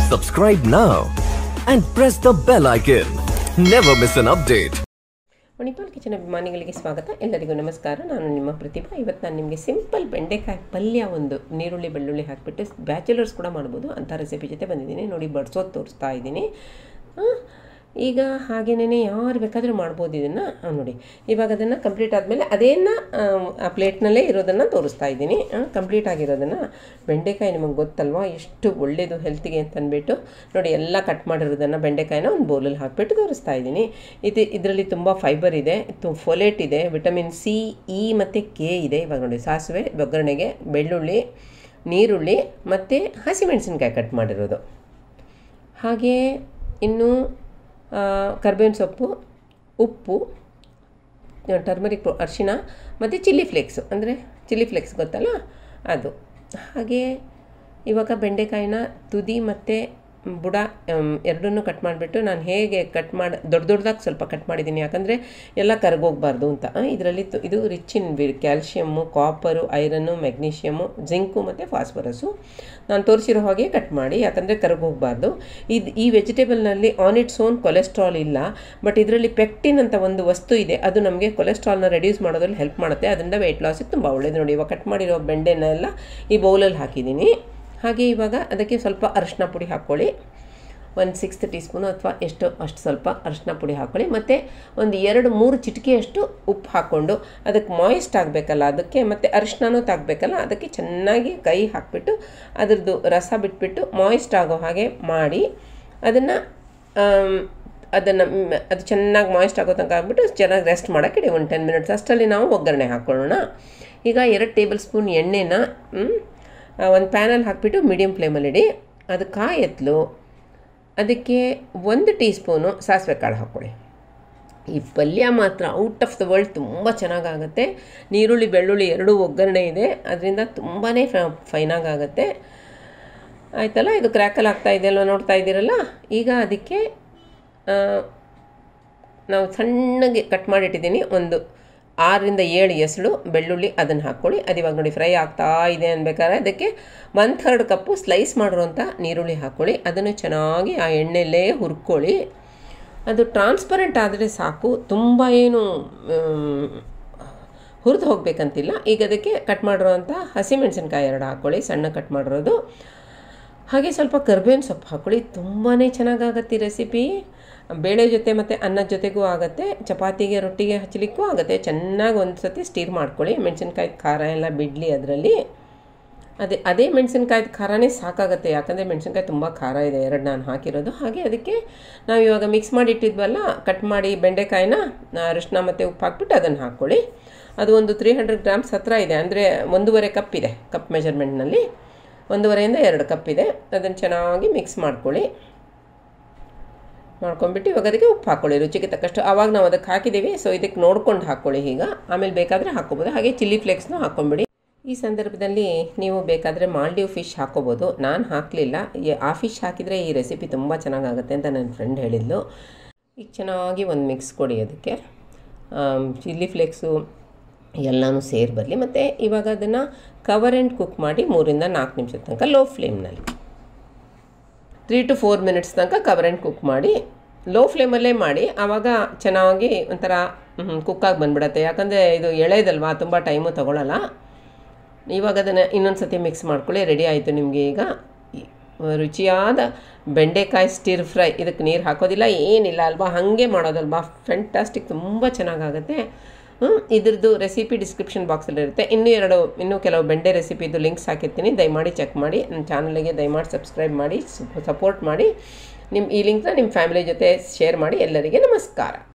Subscribe now and press the bell icon. Never miss an update. Manipal kitchen ಅಭಿಮಾನಿಗಳಿಗೆ ಸ್ವಾಗತ ಎಲ್ಲರಿಗೂ ನಮಸ್ಕಾರ ನಾನು ನಿಮ್ಮ ಪ್ರತಿಭಾ ಇವತ್ತು ನಾನು ನಿಮಗೆ ಸಿಂಪಲ್ ಬೆಂಡೆಕಾಯಿ ಪಲ್ಯ ಒಂದು ನೀರುಳ್ಳಿ ಬೆಳ್ಳುಳ್ಳಿ ಹಾಕಿಬಿಟ್ಟು ಬ್ಯಾಚುಲರ್ಸ್ ಕೂಡ ಮಾಡ್ಬೋದು ಅಂಥ ರೆಸಿಪಿ ಜೊತೆ ಬಂದಿದ್ದೀನಿ ನೋಡಿ ಬಡ್ಸೋದು ತೋರಿಸ್ತಾ ಇದ್ದೀನಿ ಆ, ಈಗ ಹಾಗೇನೇ ಯಾರು ಬೇಕಾದರೂ ಮಾಡ್ಬೋದು ಇದನ್ನು ನೋಡಿ ಇವಾಗ ಅದನ್ನು ಕಂಪ್ಲೀಟ್ ಆದಮೇಲೆ ಅದೇನು ಆ ಪ್ಲೇಟ್ನಲ್ಲೇ ಇರೋದನ್ನು ತೋರಿಸ್ತಾ ಇದ್ದೀನಿ ಕಂಪ್ಲೀಟ್ ಆಗಿರೋದನ್ನು ಬೆಂಡೆಕಾಯಿ ನಿಮಗೆ ಗೊತ್ತಲ್ವಾ ಎಷ್ಟು ಒಳ್ಳೆಯದು ಹೆಲ್ತಿಗೆ ಅಂತ ಅಂದ್ಬಿಟ್ಟು ನೋಡಿ ಎಲ್ಲ ಕಟ್ ಮಾಡಿರೋದನ್ನು ಬೆಂಡೆಕಾಯಿನ ಒಂದು ಬೌಲಲ್ಲಿ ಹಾಕಿಬಿಟ್ಟು ತೋರಿಸ್ತಾ ಇದ್ದೀನಿ ಇದು ಇದರಲ್ಲಿ ತುಂಬ ಫೈಬರ್ ಇದೆ ತು ಫೊಲೇಟ್ ಇದೆ ವಿಟಮಿನ್ ಸಿ ಇ ಮತ್ತು ಕೆ ಇದೆ ಇವಾಗ ನೋಡಿ ಸಾಸಿವೆ ಒಗ್ಗರಣೆಗೆ ಬೆಳ್ಳುಳ್ಳಿ ನೀರುಳ್ಳಿ ಮತ್ತು ಹಸಿಮೆಣಸಿನ್ಕಾಯಿ ಕಟ್ ಮಾಡಿರೋದು ಹಾಗೆ ಇನ್ನು ಕರ್ಬೇವಿನ ಸೊಪ್ಪು ಉಪ್ಪು ಟರ್ಮರಿಕ್ ಅರಿಶಿನ ಮತ್ತು ಚಿಲ್ಲಿ ಫ್ಲೇಕ್ಸು ಅಂದರೆ ಚಿಲ್ಲಿ ಫ್ಲೇಕ್ಸ್ ಗೊತ್ತಲ್ಲ ಅದು ಹಾಗೆ ಇವಾಗ ಬೆಂಡೆಕಾಯಿನ ತುದಿ ಮತ್ತು ಬುಡ ಎರಡನ್ನೂ ಕಟ್ ಮಾಡಿಬಿಟ್ಟು ನಾನು ಹೇಗೆ ಕಟ್ ಮಾಡಿ ದೊಡ್ಡ ದೊಡ್ಡದಾಗಿ ಸ್ವಲ್ಪ ಕಟ್ ಮಾಡಿದ್ದೀನಿ ಯಾಕಂದರೆ ಎಲ್ಲ ಕರಗೋಗಬಾರ್ದು ಅಂತ ಇದರಲ್ಲಿ ಇದು rich in calcium copper iron magnesium zinc ಮತ್ತು ಫಾಸ್ಫರಸ್ಸು ನಾನು ತೋರಿಸಿರೋ ಹಾಗೆ ಕಟ್ ಮಾಡಿ ಯಾಕಂದರೆ ಕರಗೋಗಬಾರ್ದು ಇದು ಈ ವೆಜಿಟೇಬಲ್ನಲ್ಲಿ ಆನ್ ಇಟ್ಸ್ ಓನ್ ಕೊಲೆಸ್ಟ್ರಾಲ್ ಇಲ್ಲ ಬಟ್ ಇದರಲ್ಲಿ ಪೆಕ್ಟಿನ್ ಅಂತ ಒಂದು ವಸ್ತು ಇದೆ ಅದು ನಮಗೆ ಕೊಲೆಸ್ಟ್ರಾಲ್ನ ರೆಡ್ಯೂಸ್ ಮಾಡೋದ್ರಲ್ಲಿ ಹೆಲ್ಪ್ ಮಾಡುತ್ತೆ ಅದರಿಂದ ವೆಯ್ಟ್ ಲಾಸಿಗೆ ತುಂಬ ಒಳ್ಳೆಯದು ನೋಡಿ ಇವಾಗ ಕಟ್ ಮಾಡಿರೋ ಬೆಂಡೆನೆಲ್ಲ ಈ ಬೌಲಲ್ಲಿ ಹಾಕಿದ್ದೀನಿ ಹಾಗೆ ಇವಾಗ ಅದಕ್ಕೆ ಸ್ವಲ್ಪ ಅರಿಶಿನ ಪುಡಿ ಹಾಕ್ಕೊಳ್ಳಿ ಒಂದು ಸಿಕ್ಸ್ತ್ ಟೀ ಸ್ಪೂನು ಅಥವಾ ಎಷ್ಟು ಅಷ್ಟು ಸ್ವಲ್ಪ ಅರಿಶಿನ ಪುಡಿ ಹಾಕ್ಕೊಳ್ಳಿ ಮತ್ತು ಒಂದು ಎರಡು ಮೂರು ಚಿಟಿಕೆಯಷ್ಟು ಉಪ್ಪು ಹಾಕ್ಕೊಂಡು ಅದಕ್ಕೆ ಮಾಯಿಸ್ಟ್ ಆಗಬೇಕಲ್ಲ ಅದಕ್ಕೆ ಮತ್ತು ಅರಿಶಿನೂ ತಾಗಬೇಕಲ್ಲ ಅದಕ್ಕೆ ಚೆನ್ನಾಗಿ ಕೈ ಹಾಕಿಬಿಟ್ಟು ಅದ್ರದ್ದು ರಸ ಬಿಟ್ಬಿಟ್ಟು ಮಾಯಿಸ್ಟ್ ಆಗೋ ಹಾಗೆ ಮಾಡಿ ಅದನ್ನು ಅದನ್ನು ಅದು ಚೆನ್ನಾಗಿ ಮಾಯಿಸ್ಟ್ ಆಗೋ ತನಕ ಆಗ್ಬಿಟ್ಟು ಚೆನ್ನಾಗಿ ರೆಸ್ಟ್ ಮಾಡೋಕ್ಕೆ ಇಡಿ ಒಂದು ಟೆನ್ ಮಿನಿಟ್ಸ್ ಅಷ್ಟರಲ್ಲಿ ನಾವು ಒಗ್ಗರಣೆ ಹಾಕ್ಕೊಳ್ಳೋಣ ಈಗ ಎರಡು ಟೇಬಲ್ ಸ್ಪೂನ್ ಎಣ್ಣೆನ ಒಂದು ಪ್ಯಾನಲ್ಲಿ ಹಾಕಿಬಿಟ್ಟು ಮೀಡಿಯಮ್ ಫ್ಲೇಮಲ್ಲಿಡಿ ಅದು ಕಾಯಿ ಎತ್ತಲು ಅದಕ್ಕೆ ಒಂದು ಟೀ ಸ್ಪೂನು ಸಾಸಿವೆ ಕಾಳು ಹಾಕ್ಕೊಳ್ಳಿ ಈ ಪಲ್ಯ ಮಾತ್ರ ಔಟ್ ಆಫ್ ದ ವರ್ಲ್ಡ್ ತುಂಬ ಚೆನ್ನಾಗಾಗುತ್ತೆ ನೀರುಳ್ಳಿ ಬೆಳ್ಳುಳ್ಳಿ ಎರಡೂ ಒಗ್ಗರಣೆ ಇದೆ ಅದರಿಂದ ತುಂಬಾ ಫೈನಾಗಿ ಆಗುತ್ತೆ ಆಯ್ತಲ್ಲ ಇದು ಕ್ರ್ಯಾಕಲ್ ಆಗ್ತಾ ಇದೆಯಲ್ಲ ನೋಡ್ತಾ ಇದ್ದೀರಲ್ಲ ಈಗ ಅದಕ್ಕೆ ನಾವು ಸಣ್ಣಗೆ ಕಟ್ ಮಾಡಿಟ್ಟಿದ್ದೀನಿ ಒಂದು ಆರರಿಂದ ಏಳು ಎಸಳು ಬೆಳ್ಳುಳ್ಳಿ ಅದನ್ನು ಹಾಕ್ಕೊಳ್ಳಿ ಅದು ಇವಾಗ ನೋಡಿ ಫ್ರೈ ಆಗ್ತಾ ಇದೆ ಅನ್ಬೇಕಾದ್ರೆ ಅದಕ್ಕೆ ಒನ್ ಥರ್ಡ್ ಕಪ್ಪು ಸ್ಲೈಸ್ ಮಾಡಿರೋಂಥ ನೀರುಳ್ಳಿ ಹಾಕ್ಕೊಳ್ಳಿ ಅದನ್ನು ಚೆನ್ನಾಗಿ ಆ ಎಣ್ಣೆಯಲ್ಲೇ ಹುರ್ಕೊಳ್ಳಿ ಅದು ಟ್ರಾನ್ಸ್ಪರೆಂಟ್ ಆದರೆ ಸಾಕು ತುಂಬ ಏನು ಹುರಿದು ಹೋಗಬೇಕಂತಿಲ್ಲ ಈಗ ಅದಕ್ಕೆ ಕಟ್ ಮಾಡಿರೋಂಥ ಹಸಿಮೆಣಸಿನ್ಕಾಯಿ ಎರಡು ಹಾಕ್ಕೊಳ್ಳಿ ಸಣ್ಣ ಕಟ್ ಮಾಡಿರೋದು ಹಾಗೆ ಸ್ವಲ್ಪ ಕರ್ಬೇವಿನ ಸೊಪ್ಪು ಹಾಕ್ಕೊಳ್ಳಿ ತುಂಬಾ ಚೆನ್ನಾಗಾಗತ್ತೆ ಈ ರೆಸಿಪಿ ಬೇಳೆ ಜೊತೆ ಮತ್ತು ಅನ್ನದ ಜೊತೆಗೂ ಆಗುತ್ತೆ ಚಪಾತಿಗೆ ರೊಟ್ಟಿಗೆ ಹಚ್ಚಲಿಕ್ಕೂ ಆಗುತ್ತೆ ಚೆನ್ನಾಗಿ ಒಂದು ಸತಿ ಸ್ಟೀರ್ ಮಾಡ್ಕೊಳ್ಳಿ ಮೆಣಸಿನ್ಕಾಯಿ ಖಾರ ಎಲ್ಲ ಬಿಡಲಿ ಅದರಲ್ಲಿ ಅದೇ ಅದೇ ಮೆಣಸಿನ್ಕಾಯ್ದು ಖಾರನೇ ಸಾಕಾಗುತ್ತೆ ಯಾಕಂದರೆ ಮೆಣಸಿನ್ಕಾಯಿ ತುಂಬ ಖಾರ ಇದೆ ಎರಡು ನಾನು ಹಾಕಿರೋದು ಹಾಗೆ ಅದಕ್ಕೆ ನಾವು ಇವಾಗ ಮಿಕ್ಸ್ ಮಾಡಿ ಇಟ್ಟಿದ್ವಲ್ಲ ಕಟ್ ಮಾಡಿ ಬೆಂಡೆಕಾಯಿನ ಅರಿಶಿನ ಮತ್ತು ಉಪ್ಪು ಹಾಕ್ಬಿಟ್ಟು ಅದನ್ನು ಹಾಕ್ಕೊಳ್ಳಿ ಅದು ಒಂದು ತ್ರೀ ಹಂಡ್ರೆಡ್ ಗ್ರಾಮ್ಸ್ ಹತ್ರ ಇದೆ ಅಂದರೆ ಒಂದೂವರೆ ಕಪ್ ಇದೆ ಕಪ್ ಮೆಜರ್ಮೆಂಟ್ನಲ್ಲಿ ಒಂದೂವರೆಯಿಂದ ಎರಡು ಕಪ್ ಇದೆ ಅದನ್ನು ಚೆನ್ನಾಗಿ ಮಿಕ್ಸ್ ಮಾಡ್ಕೊಳ್ಳಿ ಮಾಡ್ಕೊಂಡ್ಬಿಟ್ಟು ಇವಾಗ ಅದಕ್ಕೆ ಉಪ್ಪು ಹಾಕ್ಕೊಳ್ಳಿ ರುಚಿಗೆ ತಕ್ಕಷ್ಟು ಆವಾಗ ನಾವು ಅದಕ್ಕೆ ಹಾಕಿದ್ದೀವಿ ಸೊ ಇದಕ್ಕೆ ನೋಡ್ಕೊಂಡು ಹಾಕ್ಕೊಳ್ಳಿ ಈಗ ಆಮೇಲೆ ಬೇಕಾದರೆ ಹಾಕ್ಕೋಬೋದು ಹಾಗೆ ಚಿಲ್ಲಿ ಫ್ಲೇಕ್ಸ್ನೂ ಹಾಕ್ಕೊಂಬಿಡಿ ಈ ಸಂದರ್ಭದಲ್ಲಿ ನೀವು ಬೇಕಾದರೆ ಮಾಲ್ಡೀವ್ ಫಿಶ್ ಹಾಕ್ಕೋಬೋದು ನಾನು ಹಾಕಲಿಲ್ಲ ಆ ಫಿಶ್ ಹಾಕಿದರೆ ಈ ರೆಸಿಪಿ ತುಂಬ ಚೆನ್ನಾಗಾಗುತ್ತೆ ಅಂತ ನನ್ನ ಫ್ರೆಂಡ್ ಹೇಳಿದ್ಲು ಈಗ ಚೆನ್ನಾಗಿ ಒಂದು ಮಿಕ್ಸ್ ಕೊಡಿ ಅದಕ್ಕೆ ಚಿಲ್ಲಿ ಫ್ಲೇಕ್ಸು ಎಲ್ಲನೂ ಸೇರಿ ಬರಲಿ ಮತ್ತು ಇವಾಗ ಅದನ್ನು ಕವರ್ ಆ್ಯಂಡ್ ಕುಕ್ ಮಾಡಿ ಮೂರಿಂದ ನಾಲ್ಕು ನಿಮಿಷದ ತನಕ ಲೋ ಫ್ಲೇಮ್ನಲ್ಲಿ ತ್ರೀ ಟು ಫೋರ್ ಮಿನಿಟ್ಸ್ ತನಕ ಕವರ್ ಆ್ಯಂಡ್ ಕುಕ್ ಮಾಡಿ ಲೋ ಫ್ಲೇಮಲ್ಲೇ ಮಾಡಿ ಆವಾಗ ಚೆನ್ನಾಗಿ ಒಂಥರ ಕುಕ್ಕಾಗಿ ಬಂದ್ಬಿಡತ್ತೆ ಯಾಕಂದರೆ ಇದು ಎಳೆದಲ್ವಾ ತುಂಬ ಟೈಮು ತೊಗೊಳ್ಳಲ್ಲ ಇವಾಗ ಅದನ್ನು ಇನ್ನೊಂದು ಸತಿ ಮಿಕ್ಸ್ ಮಾಡ್ಕೊಳ್ಳಿ ರೆಡಿ ಆಯಿತು ನಿಮಗೆ ಈಗ ರುಚಿಯಾದ ಬೆಂಡೆಕಾಯಿ ಸ್ಟಿರ್ ಫ್ರೈ ಇದಕ್ಕೆ ನೀರು ಹಾಕೋದಿಲ್ಲ ಏನಿಲ್ಲ ಅಲ್ವಾ ಹಾಗೆ ಮಾಡೋದಲ್ವಾ ಫ್ಯಾಂಟಾಸ್ಟಿಕ್ ತುಂಬ ಚೆನ್ನಾಗಾಗುತ್ತೆ ಇದ್ರದ್ದು ರೆಸಿಪಿ ಡಿಸ್ಕ್ರಿಪ್ಷನ್ ಬಾಕ್ಸಲ್ಲಿ ಇರುತ್ತೆ ಇನ್ನೂ ಎರಡು ಇನ್ನೂ ಕೆಲವು ಬೆಂಡೆ ರೆಸಿಪಿದು ಲಿಂಕ್ಸ್ ಹಾಕಿರ್ತೀನಿ ದಯಮಾಡಿ ಚೆಕ್ ಮಾಡಿ ನನ್ನ ಚಾನಲ್ಗೆ ದಯಮಾಡಿ ಸಬ್ಸ್ಕ್ರೈಬ್ ಮಾಡಿ ಸಪೋರ್ಟ್ ಮಾಡಿ ನಿಮ್ಮ ಈ ಲಿಂಕ್ನ ನಿಮ್ಮ ಫ್ಯಾಮಿಲಿ ಜೊತೆ ಶೇರ್ ಮಾಡಿ ಎಲ್ಲರಿಗೆ ನಮಸ್ಕಾರ